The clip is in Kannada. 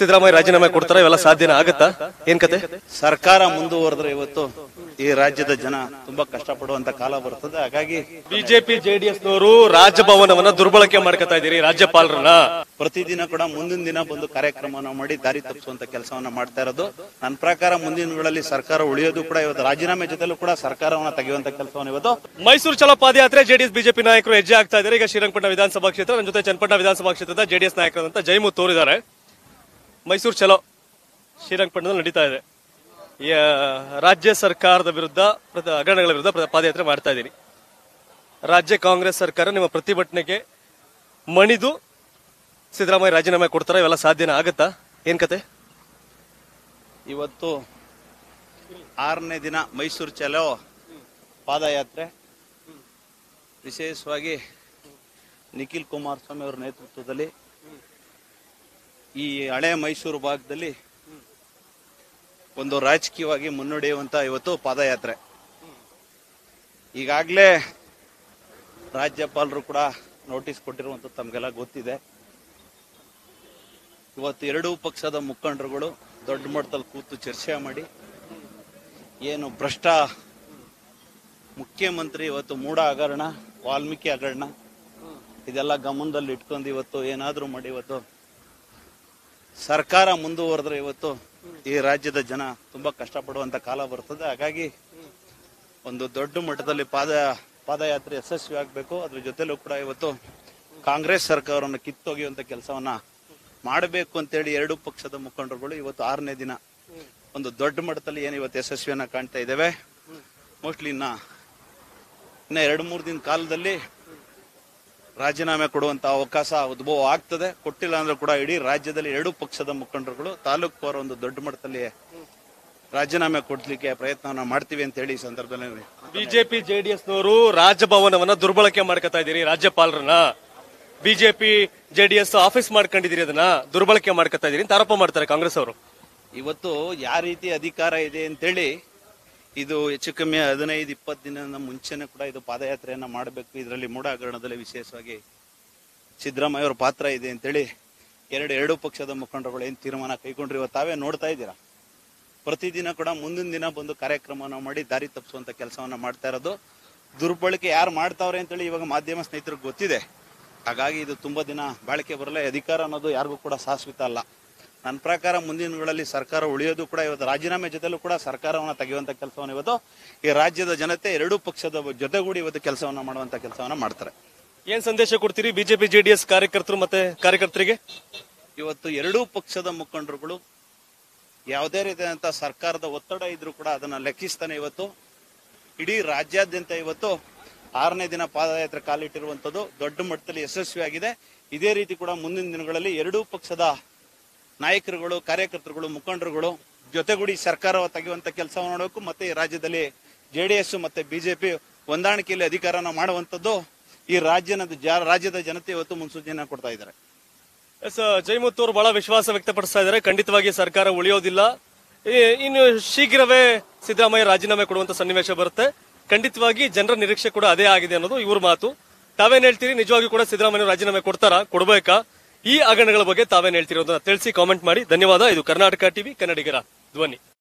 ಸಿದ್ದರಾಮಯ್ಯ ರಾಜೀನಾಮೆ ಕೊಡ್ತಾರ ಇವೆಲ್ಲ ಸಾಧ್ಯನ ಆಗತ್ತಾ ಏನ್ ಕತೆ ಸರ್ಕಾರ ಮುಂದುವರೆದ್ರೆ ಇವತ್ತು ಈ ರಾಜ್ಯದ ಜನ ತುಂಬಾ ಕಷ್ಟಪಡುವಂತ ಕಾಲ ಬರ್ತದೆ ಹಾಗಾಗಿ ಬಿಜೆಪಿ ಜೆಡಿಎಸ್ ನವರು ರಾಜಭವನವನ್ನ ದುರ್ಬಳಕೆ ಮಾಡ್ಕೊತಾ ಇದೀರಿ ರಾಜ್ಯಪಾಲರನ್ನ ಪ್ರತಿದಿನ ಕೂಡ ಮುಂದಿನ ದಿನ ಬಂದು ಕಾರ್ಯಕ್ರಮವನ್ನು ಮಾಡಿ ದಾರಿ ತಪ್ಪಿಸುವಂತ ಕೆಲಸವನ್ನ ಮಾಡ್ತಾ ಇರೋದು ನನ್ನ ಪ್ರಕಾರ ಮುಂದಿನ ದಿನಗಳಲ್ಲಿ ಸರ್ಕಾರ ಉಳಿಯೋದು ಕೂಡ ಇವತ್ತು ರಾಜೀನಾಮೆ ಜೊತೆಲೂ ಕೂಡ ಸರ್ಕಾರವನ್ನ ತೆಗೆಯುವಂತ ಕೆಲಸವನ್ನು ಇವತ್ತು ಮೈಸೂರು ಚಲೋ ಪಾದಯಾತ್ರೆ ಜೆಡಿಎಸ್ ಬಿಜೆಪಿ ನಾಯಕರು ಹೆಜ್ಜೆ ಆಗ್ತಾ ಇದ್ದಾರೆ ಈಗ ಶ್ರೀರಂಗಪಟ್ಟಣ ವಿಧಾನಸಭಾ ಕ್ಷೇತ್ರ ನನ್ನ ಜೊತೆ ಚನ್ನಪಟ್ಟಣ ವಿಧಾನಸಭಾ ಕ್ಷೇತ್ರದ ಜೆಡಿಎಸ್ ನಾಯಕರಾದಂತ ಜೈಮು ತೋರಿದ್ದಾರೆ ಮೈಸೂರು ಚಲೋ ಶ್ರೀರಂಗಪಟ್ಟಣದಲ್ಲಿ ನಡೀತಾ ಇದೆ ಈ, ಆ, ರಾಜ್ಯ ಸರ್ಕಾರದ ವಿರುದ್ಧ ಪ್ರತಿ- ಹಗರಣಗಳ ವಿರುದ್ಧ ಪ್ರ- ಪಾದಯಾತ್ರೆ ಮಾಡ್ತಾ ಇದ್ದೀನಿ ರಾಜ್ಯ ಕಾಂಗ್ರೆಸ್ ಸರ್ಕಾರ ನಿಮ್ಮ ಪ್ರತಿಭಟನೆಗೆ ಮಣಿದು ಸಿದ್ದರಾಮಯ್ಯ ರಾಜೀನಾಮೆ ಕೊಡ್ತಾರ ಇವೆಲ್ಲ ಸಾಧ್ಯನ ಆಗತ್ತಾ ಏನ್ ಕತೆ ಇವತ್ತು ಆರನೇ ದಿನ ಮೈಸೂರು ಚಲೋ ಪಾದಯಾತ್ರೆ ವಿಶೇಷವಾಗಿ ನಿಖಿಲ್ ಕುಮಾರಸ್ವಾಮಿ ಅವರ ನೇತೃತ್ವದಲ್ಲಿ ಈ ಹಳೆ ಮೈಸೂರು ಭಾಗದಲ್ಲಿ ಒಂದು ರಾಜಕೀಯವಾಗಿ ಮುನ್ನಡೆಯುವಂತ ಇವತ್ತು ಪಾದಯಾತ್ರೆ ಈಗಾಗಲೇ ರಾಜ್ಯಪಾಲರು ಕೂಡ ನೋಟಿಸ್ ಕೊಟ್ಟಿರುವಂತ ತಮಗೆಲ್ಲ ಗೊತ್ತಿದೆ ಇವತ್ತು ಎರಡೂ ಪಕ್ಷದ ಮುಖಂಡರುಗಳು ದೊಡ್ಡ ಮಟ್ಟದಲ್ಲಿ ಕೂತು ಚರ್ಚೆ ಮಾಡಿ ಏನು ಭ್ರಷ್ಟ ಮುಖ್ಯಮಂತ್ರಿ ಇವತ್ತು ಮೂಡ ಹಗರಣ ವಾಲ್ಮೀಕಿ ಹಗರಣ ಇದೆಲ್ಲ ಗಮನದಲ್ಲಿ ಇಟ್ಕೊಂಡು ಇವತ್ತು ಏನಾದ್ರೂ ಮಾಡಿ ಇವತ್ತು ಸರ್ಕಾರ ಮುಂದುವರೆದ್ರೆ ಇವತ್ತು ಈ ರಾಜ್ಯದ ಜನ ತುಂಬಾ ಕಷ್ಟಪಡುವಂತ ಕಾಲ ಬರ್ತದೆ ಹಾಗಾಗಿ ಒಂದು ದೊಡ್ಡ ಮಟ್ಟದಲ್ಲಿ ಪಾದ ಪಾದಯಾತ್ರೆ ಯಶಸ್ವಿ ಆಗ್ಬೇಕು ಅದ್ರ ಜೊತೆಲೂ ಕೂಡ ಇವತ್ತು ಕಾಂಗ್ರೆಸ್ ಸರ್ಕಾರವನ್ನು ಕಿತ್ತೊಗೆಯುವಂತ ಕೆಲಸವನ್ನ ಮಾಡಬೇಕು ಅಂತೇಳಿ ಎರಡು ಪಕ್ಷದ ಮುಖಂಡರುಗಳು ಇವತ್ತು ಆರನೇ ದಿನ ಒಂದು ದೊಡ್ಡ ಮಟ್ಟದಲ್ಲಿ ಏನು ಇವತ್ತು ಯಶಸ್ವಿಯನ್ನ ಕಾಣ್ತಾ ಇದ್ದೇವೆ ಮೋಸ್ಟ್ಲಿ ಇನ್ನ ಇನ್ನ ಎರಡು ಮೂರು ದಿನ ಕಾಲದಲ್ಲಿ ರಾಜೀನಾಮೆ ಕೊಡುವಂತ ಅವಕಾಶ ಉದ್ಭವ ಆಗ್ತದೆ ಕೊಟ್ಟಿಲ್ಲ ಅಂದ್ರೆ ಕೂಡ ಇಡೀ ರಾಜ್ಯದಲ್ಲಿ ಎರಡು ಪಕ್ಷದ ಮುಖಂಡರುಗಳು ತಾಲೂಕು ಪರ ಒಂದು ದೊಡ್ಡ ಮಟ್ಟದಲ್ಲಿ ರಾಜೀನಾಮೆ ಕೊಡ್ಲಿಕ್ಕೆ ಪ್ರಯತ್ನವನ್ನ ಮಾಡ್ತೀವಿ ಅಂತ ಹೇಳಿ ಈ ಸಂದರ್ಭದಲ್ಲಿ ಬಿಜೆಪಿ ಜೆಡಿಎಸ್ ನವರು ರಾಜಭವನವನ್ನ ದುರ್ಬಳಕೆ ಮಾಡ್ಕೊತಾ ಇದೀರಿ ರಾಜ್ಯಪಾಲರನ್ನ ಬಿಜೆಪಿ ಜೆಡಿಎಸ್ ಆಫೀಸ್ ಮಾಡ್ಕೊಂಡಿದ್ದೀರಿ ಅದನ್ನ ದುರ್ಬಳಕೆ ಮಾಡ್ಕೊತಾ ಇದೀರಿ ಅಂತ ಆರೋಪ ಮಾಡ್ತಾರೆ ಕಾಂಗ್ರೆಸ್ ಅವರು ಇವತ್ತು ಯಾವ ರೀತಿ ಅಧಿಕಾರ ಇದೆ ಅಂತೇಳಿ ಇದು ಹೆಚ್ಚು ಕಮ್ಮಿ ಹದಿನೈದು ಇಪ್ಪತ್ತು ದಿನದ ಮುಂಚೆನೆ ಕೂಡ ಇದು ಪಾದಯಾತ್ರೆಯನ್ನ ಮಾಡಬೇಕು ಇದರಲ್ಲಿ ಮೂಡ ಹಗರಣದಲ್ಲಿ ವಿಶೇಷವಾಗಿ ಸಿದ್ದರಾಮಯ್ಯ ಅವರ ಪಾತ್ರ ಇದೆ ಅಂತೇಳಿ ಎರಡು ಎರಡು ಪಕ್ಷದ ಮುಖಂಡರುಗಳು ಏನ್ ತೀರ್ಮಾನ ಕೈಗೊಂಡ್ರು ಇವತ್ತು ತಾವೇ ನೋಡ್ತಾ ಇದ್ದೀರಾ ಪ್ರತಿದಿನ ಕೂಡ ಮುಂದಿನ ದಿನ ಬಂದು ಕಾರ್ಯಕ್ರಮವನ್ನು ಮಾಡಿ ದಾರಿ ತಪ್ಪಿಸುವಂತ ಕೆಲಸವನ್ನ ಮಾಡ್ತಾ ಇರೋದು ದುರ್ಬಳಕೆ ಯಾರು ಮಾಡ್ತಾವ್ರೆ ಅಂತೇಳಿ ಇವಾಗ ಮಾಧ್ಯಮ ಸ್ನೇಹಿತರಿಗೆ ಗೊತ್ತಿದೆ ಹಾಗಾಗಿ ಇದು ತುಂಬಾ ದಿನ ಬಾಳಿಕೆ ಬರಲ್ಲ ಈ ಅಧಿಕಾರ ಅನ್ನೋದು ಯಾರಿಗೂ ಕೂಡ ಶಾಶ್ವತ ಅಲ್ಲ ನನ್ನ ಪ್ರಕಾರ ಮುಂದಿನ ದಿನಗಳಲ್ಲಿ ಸರ್ಕಾರ ಉಳಿಯೋದು ಕೂಡ ಇವತ್ತು ರಾಜೀನಾಮೆ ಜೊತೆಲೂ ಕೂಡ ಸರ್ಕಾರವನ್ನ ತೆಗೆಯುವಂತ ಕೆಲಸವನ್ನು ಇವತ್ತು ಈ ರಾಜ್ಯದ ಜನತೆ ಎರಡೂ ಪಕ್ಷದ ಜೊತೆಗೂಡಿ ಇವತ್ತು ಕೆಲಸವನ್ನ ಮಾಡುವಂತ ಕೆಲಸವನ್ನ ಮಾಡ್ತಾರೆ ಏನ್ ಸಂದೇಶ ಕೊಡ್ತೀರಿ ಬಿಜೆಪಿ ಜೆಡಿಎಸ್ ಕಾರ್ಯಕರ್ತರು ಮತ್ತೆ ಕಾರ್ಯಕರ್ತರಿಗೆ ಇವತ್ತು ಎರಡೂ ಪಕ್ಷದ ಮುಖಂಡರುಗಳು ಯಾವುದೇ ರೀತಿಯಾದಂತ ಸರ್ಕಾರದ ಒತ್ತಡ ಇದ್ರೂ ಕೂಡ ಅದನ್ನ ಲೆಕ್ಕಿಸ್ತಾನೆ ಇವತ್ತು ಇಡೀ ರಾಜ್ಯಾದ್ಯಂತ ಇವತ್ತು ಆರನೇ ದಿನ ಪಾದಯಾತ್ರೆ ಕಾಲಿಟ್ಟಿರುವಂತದ್ದು ದೊಡ್ಡ ಮಟ್ಟದಲ್ಲಿ ಯಶಸ್ವಿಯಾಗಿದೆ ಇದೇ ರೀತಿ ಕೂಡ ಮುಂದಿನ ದಿನಗಳಲ್ಲಿ ಎರಡೂ ಪಕ್ಷದ ನಾಯಕರುಗಳು ಕಾರ್ಯಕರ್ತರುಗಳು ಮುಖಂಡರುಗಳು ಜೊತೆಗೂಡಿ ಸರ್ಕಾರ ತೆಗೆಯುವಂತ ಕೆಲಸವನ್ನು ಮಾಡಬೇಕು ಮತ್ತೆ ಈ ರಾಜ್ಯದಲ್ಲಿ ಜೆಡಿಎಸ್ ಮತ್ತೆ ಬಿಜೆಪಿ ಹೊಂದಾಣಿಕೆಯಲ್ಲಿ ಅಧಿಕಾರನ ಮಾಡುವಂತದ್ದು ಈ ರಾಜ್ಯದ ಜ- ರಾಜ್ಯದ ಜನತೆ ಇವತ್ತು ಮುನ್ಸೂಚನೆ ಕೊಡ್ತಾ ಇದ್ದಾರೆ ಎಸ್ ಜೈಮುತ್ ಅವರು ಬಹಳ ವಿಶ್ವಾಸ ವ್ಯಕ್ತಪಡಿಸ್ತಾ ಇದ್ದಾರೆ ಖಂಡಿತವಾಗಿ ಸರ್ಕಾರ ಉಳಿಯೋದಿಲ್ಲ ಈ- ಇನ್ನು ಶೀಘ್ರವೇ ಸಿದ್ದರಾಮಯ್ಯ ರಾಜೀನಾಮೆ ಕೊಡುವಂತ ಸನ್ನಿವೇಶ ಬರುತ್ತೆ ಖಂಡಿತವಾಗಿ ಜನರ ನಿರೀಕ್ಷೆ ಕೂಡ ಅದೇ ಆಗಿದೆ ಅನ್ನೋದು ಇವ್ರ ಮಾತು ತಾವೇನ್ ಹೇಳ್ತೀರಿ ನಿಜವಾಗಿ ಕೂಡ ಸಿದ್ದರಾಮಯ್ಯ ರಾಜೀನಾಮೆ ಕೊಡ್ತಾರಾ ಕೊಡ್ಬೇಕಾ ಈ ಹಗರಣಗಳ ಬಗ್ಗೆ ತಾವೇನ್ ಹೇಳ್ತಿರೋದನ್ನ ತಿಳಿಸಿ ಕಾಮೆಂಟ್ ಮಾಡಿ ಧನ್ಯವಾದ ಇದು ಕರ್ನಾಟಕ ಟಿವಿ ಕನ್ನಡಿಗರ ಧ್ವನಿ